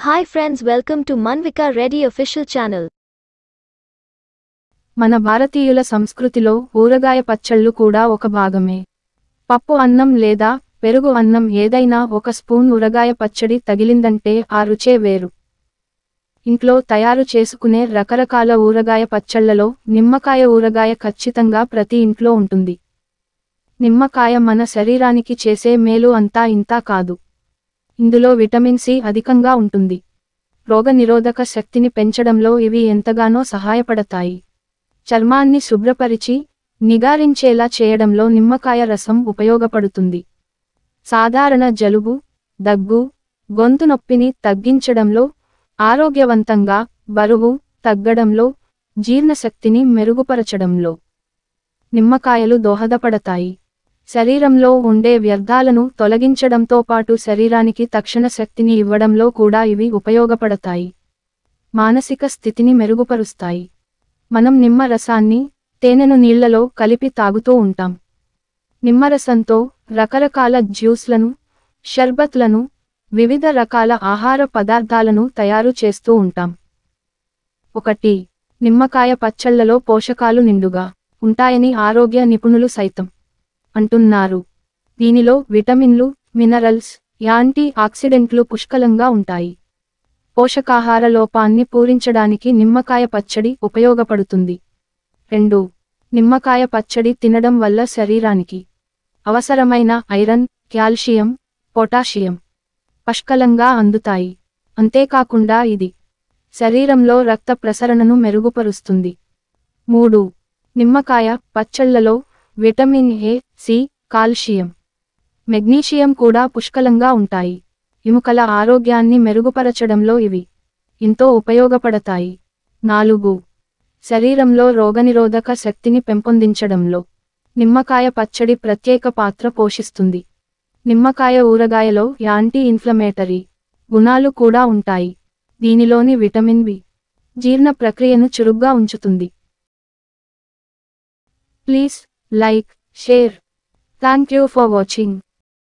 Hi friends welcome to Manvika Reddy official channel. మన భారతీయుల సంస్కృతిలో ఊరగాయ పచ్చళ్ళు కూడా ఒక భాగమే పప్పు అన్నం లేదా పెరుగు అన్నం ఏదైనా ఒక స్పూన్ ఊరగాయ పచ్చడి తగిలిందంటే ఆ రుచే వేరు ఇంట్లో తయారు చేసుకునే రకరకాల ఊరగాయ పచ్చళ్లలో నిమ్మకాయ ఊరగాయ ఖచ్చితంగా ప్రతి ఇంట్లో ఉంటుంది నిమ్మకాయ మన శరీరానికి చేసే మేలు అంతా ఇంతా కాదు ఇందులో విటమిన్ సి అధికంగా ఉంటుంది రోగనిరోధక శక్తిని పెంచడంలో ఇవి ఎంతగానో సహాయపడతాయి చర్మాన్ని శుభ్రపరిచి నిగారించేలా చేయడంలో నిమ్మకాయ రసం ఉపయోగపడుతుంది సాధారణ జలుబు దగ్గు గొంతు నొప్పిని తగ్గించడంలో ఆరోగ్యవంతంగా బరువు తగ్గడంలో జీర్ణశక్తిని మెరుగుపరచడంలో నిమ్మకాయలు దోహదపడతాయి శరీరంలో ఉండే వ్యర్థాలను తొలగించడంతో పాటు శరీరానికి తక్షణ శక్తిని ఇవ్వడంలో కూడా ఇవి ఉపయోగపడతాయి మానసిక స్థితిని మెరుగుపరుస్తాయి మనం నిమ్మ రసాన్ని తేనెను నీళ్లలో కలిపి తాగుతూ ఉంటాం నిమ్మరసంతో రకరకాల జ్యూస్లను షర్బత్లను వివిధ రకాల ఆహార పదార్థాలను తయారు చేస్తూ ఉంటాం ఒకటి నిమ్మకాయ పచ్చళ్లలో పోషకాలు నిండుగా ఉంటాయని ఆరోగ్య నిపుణులు సైతం అంటున్నారు దీనిలో విటమిన్లు మినరల్స్ యాంటీ ఆక్సిడెంట్లు పుష్కలంగా ఉంటాయి పోషకాహార లోపాన్ని పూరించడానికి నిమ్మకాయ పచ్చడి ఉపయోగపడుతుంది రెండు నిమ్మకాయ పచ్చడి తినడం వల్ల శరీరానికి అవసరమైన ఐరన్ కాల్షియం పొటాషియం పుష్కలంగా అందుతాయి అంతేకాకుండా ఇది శరీరంలో రక్త ప్రసరణను మెరుగుపరుస్తుంది మూడు నిమ్మకాయ పచ్చళ్లలో vitamin A C calcium magnesium కూడా పుష్కలంగా ఉంటాయి ఎముకల ఆరోగ్యాన్ని మెరుగుపరచడంలో ఇవి ఎంతో ఉపయోగపడతాయి నాలుగు శరీరంలో రోగనిరోధక శక్తిని పెంపొందించడంలో నిమ్మకాయ పచ్చడి ప్రత్యేక పాత్ర పోషిస్తుంది నిమ్మకాయ ఊరగాయలో యాంటీ ఇన్ఫ్లమేటరీ గుణాలు కూడా ఉంటాయి దీనిలోని విటమిన్ బి జీర్ణ ప్రక్రియను చురుగ్గా ఉంచుతుంది please like share thank you for watching